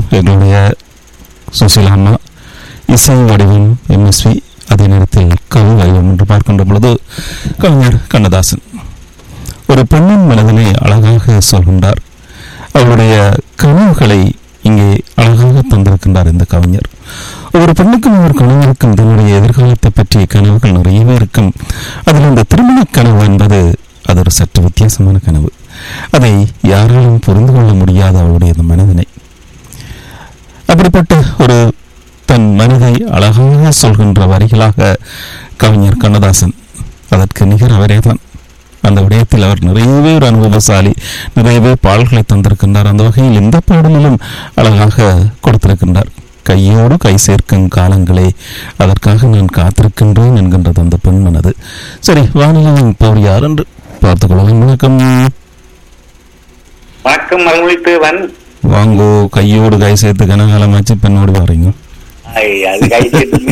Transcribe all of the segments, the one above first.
எங்களுடைய சுசிலாமா இசை வடிவம் எம்எஸ்வி அதே நேரத்தில் கவி வடிவம் என்று பார்க்கின்ற பொழுது கவிஞர் கண்ணதாசன் ஒரு பெண்ணின் மனதினை அழகாக சொல்கின்றார் அவருடைய கனவுகளை இங்கே அழகாக தந்திருக்கின்றார் இந்த கவிஞர் ஒவ்வொரு பெண்ணுக்கும் ஒரு கனவு இருக்கும் தன்னுடைய எதிர்காலத்தை பற்றிய கனவுகள் நிறையவே இருக்கும் அதில் இந்த திருமண கனவு என்பது அது ஒரு சற்று வித்தியாசமான கனவு அதை யாராலும் புரிந்து கொள்ள முடியாத அவருடைய அந்த மனதினை அப்படிப்பட்ட ஒரு தன் மனதை அழகாக சொல்கின்ற வரிகளாக கவிஞர் கண்ணதாசன் அதற்கு நிகர் அவரேதான் அந்த விடயத்தில் அவர் நிறையவே ஒரு அனுபவசாலி நிறையவே பாடல்களை தந்திருக்கின்றார் அந்த வகையில் இந்த பாடலிலும் அழகாக கொடுத்திருக்கின்றார் கையோடு கை சேர்க்கும் காலங்களே அதற்காக நான் காத்திருக்கின்றேன் என்கின்றது அந்த பெண் மனது சரி வானிலையின் போர் யார் என்று பார்த்துக் கொள்ளலாம் வணக்கம் வணக்கம் மறுமொழி தேவன் வாங்கோ கையோடு கை சேர்த்து கனகாலமாச்சு பெண்ணோடு வாரீங்க ஐ, அது கை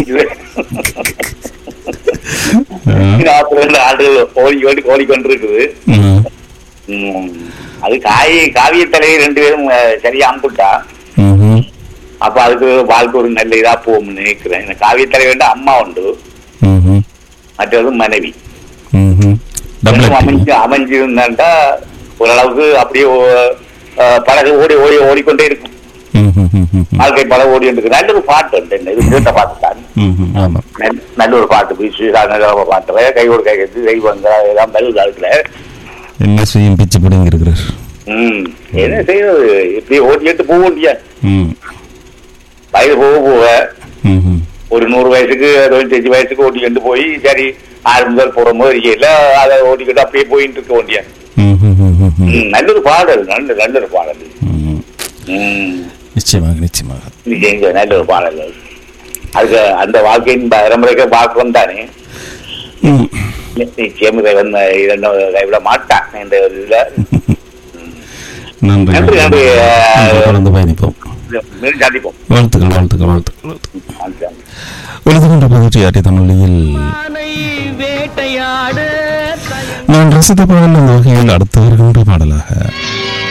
நாற்பது ரெண்டு ஆண்டுகள் ஓடி ஓடி ஓடிக்கொண்டிருக்குது ம், ம், அது காய் காவிய தலையை ரெண்டு பேரும் அஹ், சரியா அம்புட்டா ம்ஹும், அப்ப அதுக்கு வாழ்க்கை ஒரு நல்ல இதா போகும்னு நினைக்கிறேன் இந்த காவிய தலைவர் அம்மா உண்டு ம்ஹும், மற்றது மனைவி ம்ஹும். டபுள் ரெண்டும் ஆக்டிங். அமைஞ்சு அமைஞ்சிருந்தாண்டா ஓரளவுக்கு அப்படியே ஓ- அஹ், படகு ஓடி ஓடி ஓடிக்கொண்டே இருக்கும் ம்ஹும், ம்ஹும், வாழ்க்கை படம் ஓடி இருக்கு நல்ல ஒரு பாட்டு உண்டு இந்த இது கேட்ட பாட்டு தான் ம்ஹும், ஆமாம் நல்ல- நல்ல ஒரு பாட்டு பீச்சு பாட்டு கையோடு கை கட்டி தெய்வங்க எல்லாம் நல்ல காலத்துல என்ன செய்யும் பிச்சு பிடிங்க இருக்கிறார் ம் என்ன செய்யறது இப்படி ஓட்டிட்டு போக முடியாது ம் வயது போக போக ம்ஹும், ஒரு நூறு வயசுக்கு தொண்ணூத்தஞ்சு வயசுக்கு ஓட்டிக்கிட்டு போய் சரி ஆறு முதல் போற போது இல்ல அதை ஓட்டிக்கிட்டு அப்படியே போயிட்டு இருக்க வேண்டிய ம்ஹும், ம்ஹும், ம். ம், நல்ல ஒரு பாடல் நல்ல நல்ல ஒரு பாடல் ம். ம் நிச்சயமாக நிச்சயமாக நிச்சயம் நல்ல ஒரு பாடல் அதுக்கு அந்த வாழ்க்கையின் பரம்பரைக்கு பார்க்கலாம் தானே ம். நிச்சயம் இதை வந்து இரண்டும் கைவிட மாட்டான் இந்த ஒரு இதுல நன்றி நன்றி, நன்றி. நன்றி. தொடர்ந்து பயணிப்போம் மீண்டும் சந்திப்போம் வாழ்த்துக்கள் வாழ்த்துக்கள் வாழ்த்துக்கள் வாழ்த்துக்கள். நன்றி. உலகென்ற பகுதி அடி தமிழில் மானை வேட்டையாட நான் ரசித்த பாடல் அந்த வகையில் அடுத்து வருகின்ற பாடலாக